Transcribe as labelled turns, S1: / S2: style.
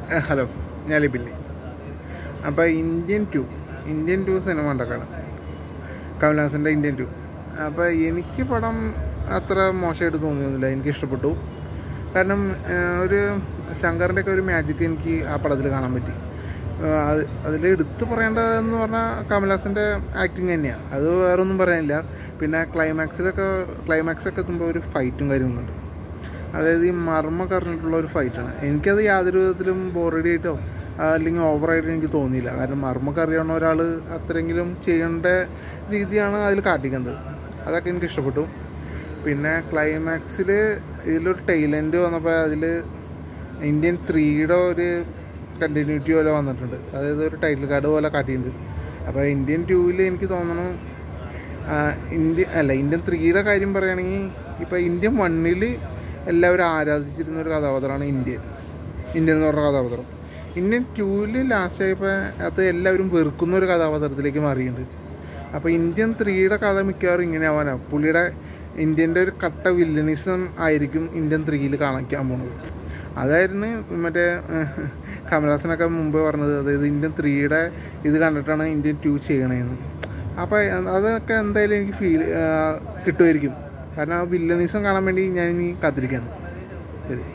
S1: ഏ, ഹലോ ഞാൻ ലിബില്ലേ അപ്പോൾ Indian two Indian two cinema ഉണ്ടാക്കാണ് കമൽഹാസൻ്റെ ഇന്ത്യൻ ടു അപ്പോൾ എനിക്ക് പടം അത്ര മോശമായിട്ട് തോന്നിയൊന്നുമില്ല എനിക്ക് ഇഷ്ടപ്പെട്ടു കാരണം ഏ, ഒരു ശങ്കറിൻ്റെ ഒക്കെ ഒരു മാജിക് എനിക്ക് ആ പടത്തിൽ കാണാൻ പറ്റി അത് അതിൽ എടുത്തു പറയേണ്ടതെന്ന് പറഞ്ഞാൽ കമൽഹാസൻ്റെ ആക്ടിങ് തന്നെയാണ് അത് വേറൊന്നും പറയാനില്ല പിന്നെ ക്ലൈമാക്സിലൊക്കെ ക്ലൈമാക്സൊക്കെ എത്തുമ്പോൾ ഒരു ഫൈറ്റും കാര്യങ്ങളുണ്ട് അതായത് ഈ മർമ്മ കറിഞ്ഞിട്ടുള്ള ഒരു ഫൈറ്റാണ് എനിക്കത് യാതൊരു വിധത്തിലും ബോറടി ആയിട്ടോ അല്ലെങ്കിൽ ഓവറായിട്ട് എനിക്ക് തോന്നിയില്ല കാരണം മർമ്മക്ക് അറിയാവുന്ന ഒരാൾ അത്രയെങ്കിലും ചെയ്യേണ്ട രീതിയാണ് അതിൽ കാട്ടിക്കുന്നത് അതൊക്കെ എനിക്ക് ഇഷ്ടപ്പെട്ടു പിന്നെ ക്ലൈമാക്സിൽ ഇതിലൊരു ടൈലൻഡ് വന്നപ്പോൾ അതിൽ ഇന്ത്യൻ ത്രീയുടെ ഒരു കണ്ടിന്യൂറ്റി പോലെ വന്നിട്ടുണ്ട് അതായത് ഒരു ടൈറ്റിൽ കാർഡ് പോലെ കാട്ടിയിട്ടുണ്ട് അപ്പോൾ ഇന്ത്യൻ ടൂവിൽ എനിക്ക് തോന്നണു ആ, ഇന്ത്യ അല്ല ഇന്ത്യൻ ത്രീയുടെ കാര്യം പറയുകയാണെങ്കിൽ ഇപ്പോൾ ഇന്ത്യൻ വണ്ണിൽ എല്ലാവരും ആരാധിച്ചിരുന്ന ഒരു കഥാപാത്രമാണ് ഇന്ത്യൻ ഇന്ത്യൻ എന്ന് പറഞ്ഞ കഥാപാത്രം ഇന്ത്യൻ ടൂവിൽ ലാസ്റ്റ് ആയപ്പോൾ അത് എല്ലാവരും വെറുക്കുന്ന ഒരു കഥാപാത്രത്തിലേക്ക് മാറിയിട്ടുണ്ട് അപ്പോൾ ഇന്ത്യൻ ത്രീയുടെ കഥ മിക്കവാറും ഇങ്ങനെ ആവാനാണ് പുള്ളിയുടെ ഇന്ത്യൻ്റെ ഒരു കട്ട വില്ലനിസം ആയിരിക്കും ഇന്ത്യൻ ത്രീയിൽ കാണിക്കാൻ പോണത് അതായിരുന്നു മറ്റേ ഏഹ്, കമലഹാസനൊക്കെ മുമ്പ് പറഞ്ഞത് അതായത് ഇന്ത്യൻ ത്രീയുടെ ഇത് കണ്ടിട്ടാണ് ഇന്ത്യൻ ടു ചെയ്യണതെന്ന് അപ്പോൾ അതൊക്കെ എന്തായാലും എനിക്ക് ഫീൽ കിട്ടുമായിരിക്കും കാരണം ആ വില്ലനിസം കാണാൻ വേണ്ടി ഞാൻ ഇനി കാത്തിരിക്കുകയാണ് ശരി